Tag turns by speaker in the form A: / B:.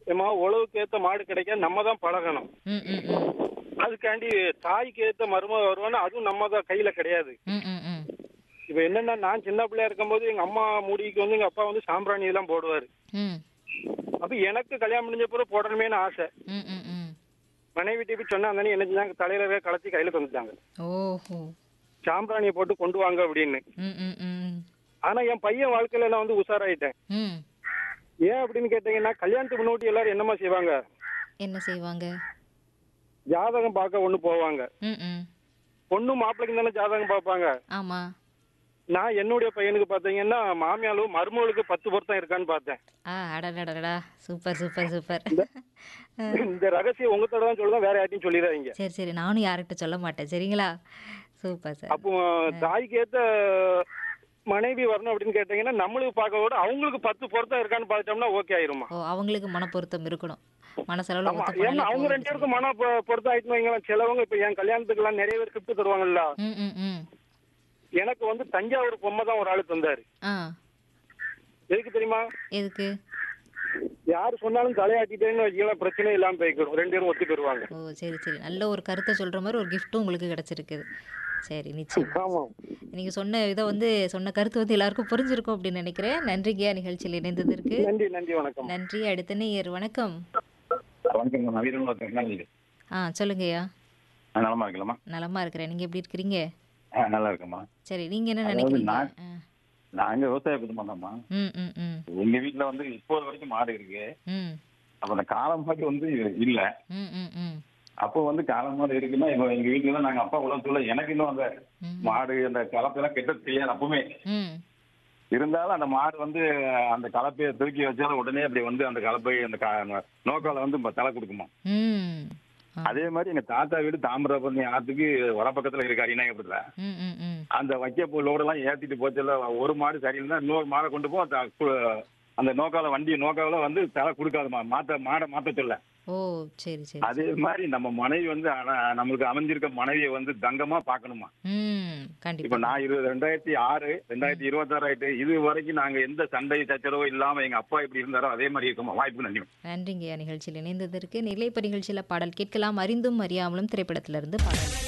A: ஏமா உழவுக்கு ஏத்த மாடு கிடைக்க நம்ம தான் பழகணும்
B: ம் ம் ம்
A: அதுக்காண்டி தாய்க்கு ஏத்த மருமக வருவான்னு அதுவும் நம்ம தான் கையில கிடையாது
B: ம் ம் ம்
A: இப்ப என்னன்னா நான் சின்ன பிள்ளையா இருக்கும்போது எங்க அம்மா முடிக்கு வந்து எங்க அப்பா வந்து சாம்பிராணி எல்லாம் போடுவாரு
B: ம்
A: அப்ப எனக்கு கல்யாணம் முடிஞ்ச பிறகு போடணுமேனு ஆசை
B: ம் ம் ம்
A: மனைவி போய் சொன்னா அந்த என்ன செஞ்சாங்க தலையில கலத்தி கையில தந்துட்டாங்க
B: ஓஹோ
A: சாம்பிராணியை போட்டு கொண்டு வாங்க அப்படின்னு
B: ம் ம் ம்
A: ஆனா என் பையன் வாழ்க்கையில நான் வந்து உஷாராயிட்டேன்
B: ம்
A: ஏன் அப்படின்னு கேட்டீங்கன்னா கல்யாணத்துக்கு முன்னாடி எல்லாரும் என்னமா செய்வாங்க
B: என்ன செய்வாங்க
A: ஜாதகம் பார்க்க ஒண்ணு போவாங்க
B: ம் ம்
A: பொண்ணு மாப்பிள்ளைக்கு தானே ஜாதகம் பார்ப்பாங்க
B: ஆமா
A: நான் என்னுடைய பையனுக்கு பாத்தீங்கன்னா மாமியாலும் மருமகளுக்கு பத்து பொருத்தம் இருக்கான்னு பார்த்தேன்
B: ஆ அடடடடா சூப்பர் சூப்பர் சூப்பர்
A: இந்த ரகசியம் உங்கத்தோட தான் சொல்லுதான் வேற யார்ட்டையும் சொல்லிடாதீங்க
B: சரி சரி நானும் யார்கிட்ட சொல்ல மாட்டேன் சரிங்களா சூப்பர் சார்
A: அப்போ தாய்க்கு ஏத்த மனைவி வரணும் அப்படின்னு கேட்டீங்கன்னா நம்மளுக்கு பார்க்க விட அவங்களுக்கு பத்து பொருத்தம் இருக்கான்னு பார்த்துட்டோம்னா ஓகே ஆயிருமா
B: ஓ அவங்களுக்கு மனப்பொருத்தம் இருக்கணும் மனசளவில்
A: ஆமா
B: ஒத்து
A: ஏன்னா அவங்க ரெண்டு பேருக்கும் மன பொ- பொருத்தம் ஆயிட்டு வைங்களேன் சிலவங்க இப்ப என் கல்யாணத்துக்கு எல்லாம் நிறைய பேர் கிஃப்ட் தருவாங்கல்ல
B: ம் ம் ம்
A: எனக்கு வந்து தஞ்சாவூர் பொம்மை தான் ஒரு ஆளு தந்தாரு
B: ஆ
A: எதுக்கு தெரியுமா
B: எதுக்கு
A: யார் சொன்னாலும் தலையாட்டிட்டேன்னு வைக்கலாம் பிரச்சனை இல்லாம போய்க்கிடும் ரெண்டு பேரும் ஒத்து போயிருவாங்க
B: ஓ சரி சரி நல்ல ஒரு கருத்தை சொல்ற மாதிரி ஒரு கிஃப்ட்டும் உங்களுக்கு கிடைச்சிருக்குது சரி நிச்சயம்
A: ஆமா
B: நீங்க சொன்ன இதை வந்து சொன்ன கருத்து வந்து எல்லாருக்கும் புரிஞ்சிருக்கும் அப்படின்னு நினைக்கிறேன் நன்றிங்க நிகழ்ச்சியில் இணைந்ததற்கு
A: நன்றி நன்றி வணக்கம்
B: நன்றி அடுத்த நேயர் வணக்கம்
C: வணக்கம் நவீன இருக்கேன்
B: ஆ சொல்லுங்கய்யா
C: நலமா இருக்கலாமா
B: நலமா இருக்கிறேன் நீங்க எப்படி இருக்கிறீங்க
C: ஆ, நல்லா இருக்கேம்மா
B: சரி நீங்க என்ன
C: அதாவது
B: நினைக்கிறீங்க
C: நான்-
B: ஆ.
C: நாங்க விவசாய குடும்பம் தான்மா
B: ம் ம் ம்
C: எங்க வீட்டுல வந்து இப்போ வரைக்கும் மாடு இருக்கு
B: ம்
C: அப்ப அந்த காலம் மாடு வந்து இல்ல
B: ம் ம் ம்
C: அப்போ வந்து காலம் மாடு இருக்குன்னா இப்போ எங்க வீட்டுல எல்லாம் நாங்க அப்பா உலகத்துல எனக்கு இன்னும் அந்த
B: ம்.
C: மாடு அந்த கலப்பையெல்லாம் கெட்ட தெரியாது அப்பவுமே
B: ம்
C: இருந்தாலும் அந்த மாடு வந்து அந்த கலப்பையை தூக்கி வச்சாலும் உடனே அப்படி வந்து அந்த கலப்பை அந்த க- நோக்கால வந்து ப- தலை கொடுக்குமா
B: ம் ஆ.
C: அதே மாதிரி எங்க தாத்தா வீடு தாமிரபரணி ஆத்துக்கு வட பக்கத்துல இருக்காரு இணையப்படல
B: ம் ம் ம்
C: அந்த வைக்க லோடெல்லாம் ஏத்திட்டு போச்சுல ஒரு மாடு சரியில்லைன்னா இன்னொரு மாடை கொண்டு போ அந்த கு- அந்த நோக்கால வண்டி நோக்கால வந்து தலை கொடுக்காதுமா மாத்த மாடை மாத்த சொல்ல
B: ஓ சரி சரி
C: அதே மாதிரி நம்ம மனைவி வந்து ஆனா நம்மளுக்கு அமைஞ்சிருக்க மனைவியை வந்து தங்கமா பார்க்கணுமா
B: ம்
C: இப்ப
B: கண்டிப்பா
C: நான் இருபது ரெண்டாயிரத்தி ஆறு ரெண்டாயிரத்தி இருபத்தாறு ஆயிட்டு இது வரைக்கும் நாங்க எந்த சண்டை சச்சரவோ இல்லாம எங்க அப்பா இப்படி இருந்தாரோ அதே மாதிரி இருக்குமா வாய்ப்பு நன்றி
B: நன்றிங்கய்யா நிகழ்ச்சியில் இணைந்ததற்கு நிலைப்ப நிகழ்ச்சியில் பாடல் கேட்கலாம் அறிந்தும் அறியாமலும் திரைப்படத்திலிருந்து பாடல்